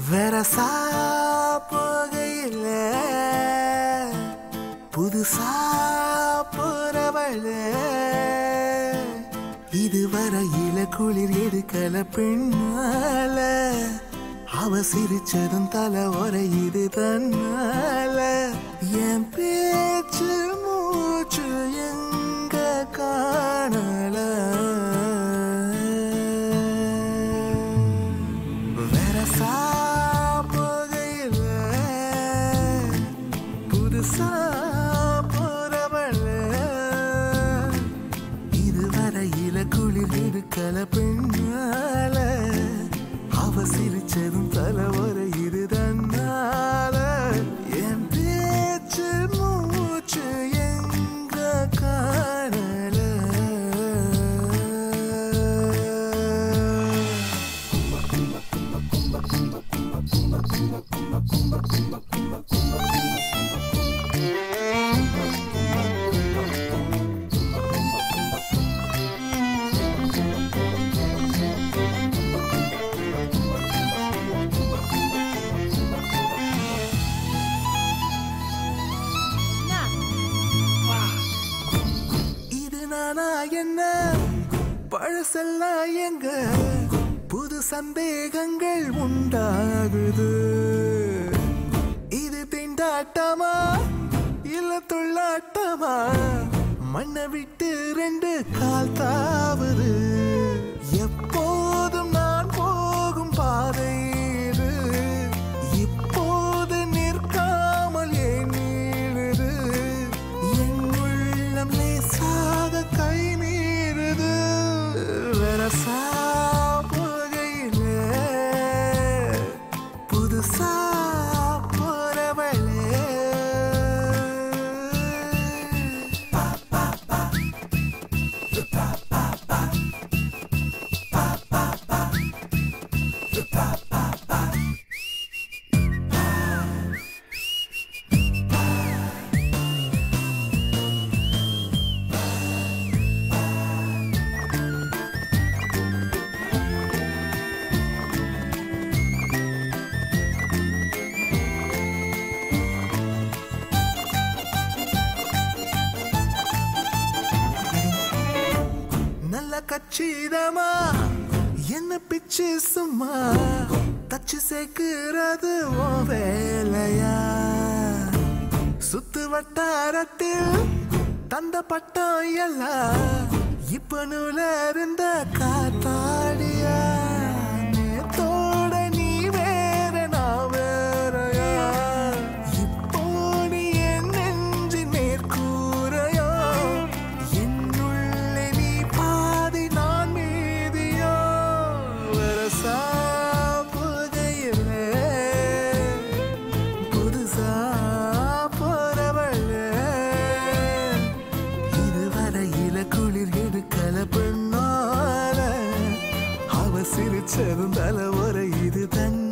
வெரசா போகையில் புதுசா போறவள இதுவரையில குளிர் எடுக்கல பெண்ணால அவ சிரிச்சதும் தலை உரையுது தன்னால என் பேச்சு மூச்சு எங்க காணல வெரசா போகையில் புதுசா போறவள இதுவரையில குளிர் எடுக்கல பெண்ணால அவ சிரிச்சதும் தலைவரை இருதன்னால என் பேச்சு மூச்சு எங்க காணல இது நானா என்ன பழசெல்லாம் எங்க புது சந்தேகங்கள் உண்டாகுது இது திண்டாட்டமா இல்ல துள்ளாட்டமா மண்ணை விட்டு ரெண்டு கால் தாவுது எப்போதும் நான் போகும் பாதை இது இப்போது நிற்காமல் ஏன் நீளுது என் உள்ளம் லேசாக கை மீறுது வெரசா போகையிலே புதுசா போறவளே நல்ல கச்சிதமா என்ன பிச்சு சும்மா தச்சு சேர்க்கிறது ஓ வேலையா சுத்து வட்டாரத்தில் தந்த பட்டம் எல்லாம் இப்ப நூல இருந்த காத்தாடியா நேத்தோட நீ வேற நான் வேறயா இப்போ நீ என் நெஞ்சின் மேற்கூரையோ என்னுள்ளே நீ பாதி நான் மீதியோ வரசா புதையிலே புதுசா போறவளே இதுவரையில குளிர் எடுக்கல பெண்ணால அவ சிரிச்சதும் தலை ஒரு இது தன்